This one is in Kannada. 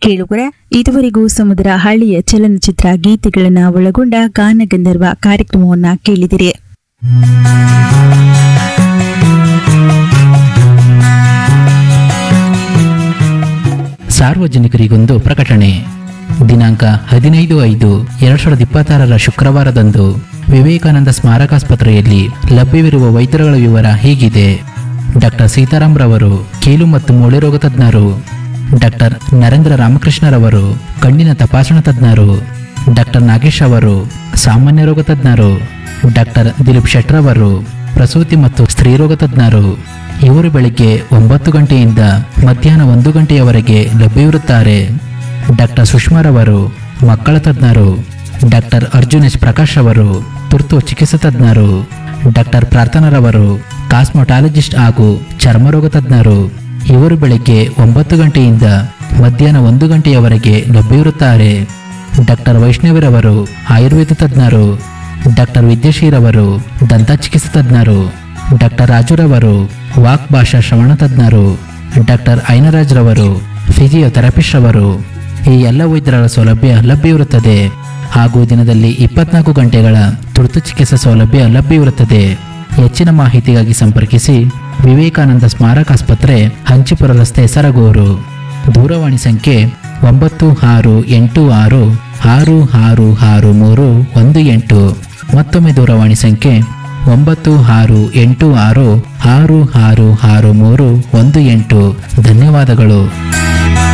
ಕೇಳುಗರ ಇದುವರೆಗೂ ಸಮುದ್ರ ಹಳ್ಳಿಯ ಚಲನಚಿತ್ರ ಗೀತೆಗಳನ್ನ ಒಳಗೊಂಡ ಗಾನಗಂಧರ್ವ ಕಾರ್ಯಕ್ರಮವನ್ನ ಕೇಳಿದಿರಿ ಸಾರ್ವಜನಿಕರಿಗೊಂದು ಪ್ರಕಟಣೆ ದಿನಾಂಕ ಹದಿನೈದು ಐದು ಎರಡ್ ಸಾವಿರದ ಇಪ್ಪತ್ತಾರರ ಶುಕ್ರವಾರದಂದು ವಿವೇಕಾನಂದ ಸ್ಮಾರಕಾಸ್ಪತ್ರೆಯಲ್ಲಿ ಲಭ್ಯವಿರುವ ವೈದ್ಯರುಗಳ ವಿವರ ಹೀಗಿದೆ ಡಾಕ್ಟರ್ ಸೀತಾರಾಮ್ ರವರು ಕೀಲು ಮತ್ತು ಮೂಳೆ ರೋಗ ತಜ್ಞರು ಡಾಕ್ಟರ್ ನರೇಂದ್ರ ರಾಮಕೃಷ್ಣರವರು ಕಣ್ಣಿನ ತಪಾಸಣಾ ತಜ್ಞರು ಡಾಕ್ಟರ್ ನಾಗೇಶ್ ಅವರು ಸಾಮಾನ್ಯ ರೋಗ ತಜ್ಞರು ಡಾಕ್ಟರ್ ದಿಲೀಪ್ ಶೆಟ್ರ್ ಅವರು ಪ್ರಸೂತಿ ಮತ್ತು ಸ್ತ್ರೀರೋಗ ತಜ್ಞರು ಇವರು ಬೆಳಿಗ್ಗೆ ಒಂಬತ್ತು ಗಂಟೆಯಿಂದ ಮಧ್ಯಾಹ್ನ ಒಂದು ಗಂಟೆಯವರೆಗೆ ಲಭ್ಯವಿರುತ್ತಾರೆ ಡಾಕ್ಟರ್ ಸುಷ್ಮಾರವರು ಮಕ್ಕಳ ತಜ್ಞರು ಡಾಕ್ಟರ್ ಅರ್ಜುನ್ ಎಸ್ ಪ್ರಕಾಶ್ ಅವರು ತುರ್ತು ಚಿಕಿತ್ಸಾ ತಜ್ಞರು ಡಾಕ್ಟರ್ ಪ್ರಾರ್ಥನರವರು ಕಾಸ್ಮೊಟಾಲಜಿಸ್ಟ್ ಹಾಗೂ ಚರ್ಮರೋಗ ತಜ್ಞರು ಇವರು ಬೆಳಿಗ್ಗೆ ಒಂಬತ್ತು ಗಂಟೆಯಿಂದ ಮಧ್ಯಾಹ್ನ ಒಂದು ಗಂಟೆಯವರೆಗೆ ಲಭ್ಯವಿರುತ್ತಾರೆ ಡಾಕ್ಟರ್ ವೈಷ್ಣವಿರವರು ಆಯುರ್ವೇದ ತಜ್ಞರು ಡಾಕ್ಟರ್ ವಿದ್ಯಾಶೀರವರು ದಂತ ಚಿಕಿತ್ಸಾ ತಜ್ಞರು ಡಾಕ್ಟರ್ ರಾಜುರವರು ವಾಕ್ ಭಾಷಾ ಶ್ರವಣ ತಜ್ಞರು ಡಾಕ್ಟರ್ ಐನರಾಜ್ ರವರು ಫಿಸಿಯೋಥೆರಪಿಸ್ಟ್ ರವರು ಈ ಎಲ್ಲ ವೈದ್ಯರ ಸೌಲಭ್ಯ ಲಭ್ಯವಿರುತ್ತದೆ ಹಾಗೂ ದಿನದಲ್ಲಿ ಇಪ್ಪತ್ನಾಲ್ಕು ಗಂಟೆಗಳ ತುರ್ತು ಚಿಕಿತ್ಸಾ ಸೌಲಭ್ಯ ಲಭ್ಯವಿರುತ್ತದೆ ಹೆಚ್ಚಿನ ಮಾಹಿತಿಗಾಗಿ ಸಂಪರ್ಕಿಸಿ ವಿವೇಕಾನಂದ ಸ್ಮಾರಕ ಆಸ್ಪತ್ರೆ ಹಂಚಿಪುರ ರಸ್ತೆ ಸರಗೂರು ದೂರವಾಣಿ ಸಂಖ್ಯೆ ಒಂಬತ್ತು ಆರು ಎಂಟು ಆರು ಆರು ಆರು ಆರು ಮೂರು ಒಂದು ಎಂಟು ಮತ್ತೊಮ್ಮೆ ದೂರವಾಣಿ ಸಂಖ್ಯೆ ಒಂಬತ್ತು ಆರು ಎಂಟು ಆರು ಆರು ಆರು ಆರು ಮೂರು ಒಂದು ಎಂಟು ಧನ್ಯವಾದಗಳು